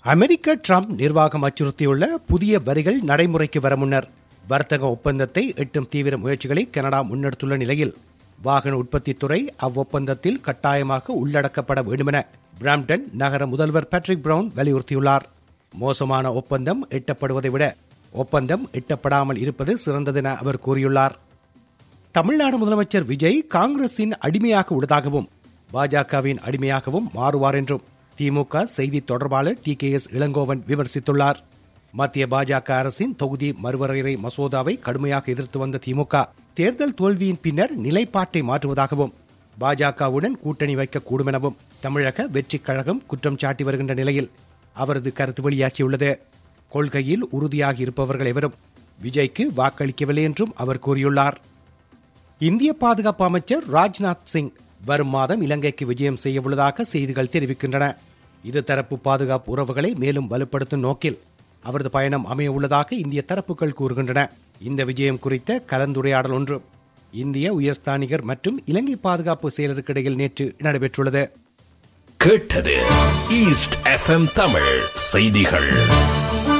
அமெரிக்க Trump நிர்வாகம் அச்சுறுத்தியுள்ள புதிய வரிகள் நடைமுறைக்கு வர முன்னர் வர்த்தக ஒப்பந்தத்தை எட்டும் தீவிர முயற்சிகளை கனடா முன்னெடுத்துள்ள நிலையில் வாகன உற்பத்தித்துறை அவ்வொப்பந்தத்தில் கட்டாயமாக உள்ளடக்கப்பட வேண்டுமென பிராம்டன் நகர முதல்வர் பேட்ரிக் பிரவுன் வலியுறுத்தியுள்ளார் மோசமான ஒப்பந்தம் எட்டப்படுவதை விட ஒப்பந்தம் எட்டப்படாமல் இருப்பது சிறந்ததென அவர் கூறியுள்ளார் தமிழ்நாடு முதலமைச்சர் விஜய் காங்கிரசின் அடிமையாக உள்ளதாகவும் பாஜகவின் அடிமையாகவும் மாறுவார் என்றும் திமுக செய்தி தொடர்பாளர் டி கே எஸ் இளங்கோவன் விமர்சித்துள்ளார் மத்திய பாஜக அரசின் தொகுதி மறுவரையறை மசோதாவை கடுமையாக எதிர்த்து வந்த திமுக தேர்தல் தோல்வியின் பின்னர் நிலைப்பாட்டை மாற்றுவதாகவும் பாஜகவுடன் கூட்டணி வைக்கக்கூடும் எனவும் தமிழக வெற்றிக் கழகம் குற்றம் சாட்டி வருகின்ற நிலையில் அவரது கருத்து வெளியாகியுள்ளது கொள்கையில் உறுதியாக இருப்பவர்கள் எவரும் விஜய்க்கு வாக்களிக்கவில்லை என்றும் அவர் கூறியுள்ளார் இந்திய பாதுகாப்பு அமைச்சர் ராஜ்நாத் சிங் வரும் மாதம் இலங்கைக்கு விஜயம் செய்யவுள்ளதாக செய்திகள் தெரிவிக்கின்றன இருதரப்பு பாதுகாப்பு உறவுகளை மேலும் வலுப்படுத்தும் நோக்கில் அவரது பயணம் அமைய உள்ளதாக இந்திய தரப்புகள் கூறுகின்றன இந்த விஜயம் குறித்த கலந்துரையாடல் ஒன்று இந்திய உயர்ஸ்தானிகர் மற்றும் இலங்கை பாதுகாப்பு செயலருக்கு இடையில் நேற்று நடைபெற்றுள்ளது கேட்டது ஈஸ்ட் எஃப்எம் தமிழ் செய்திகள்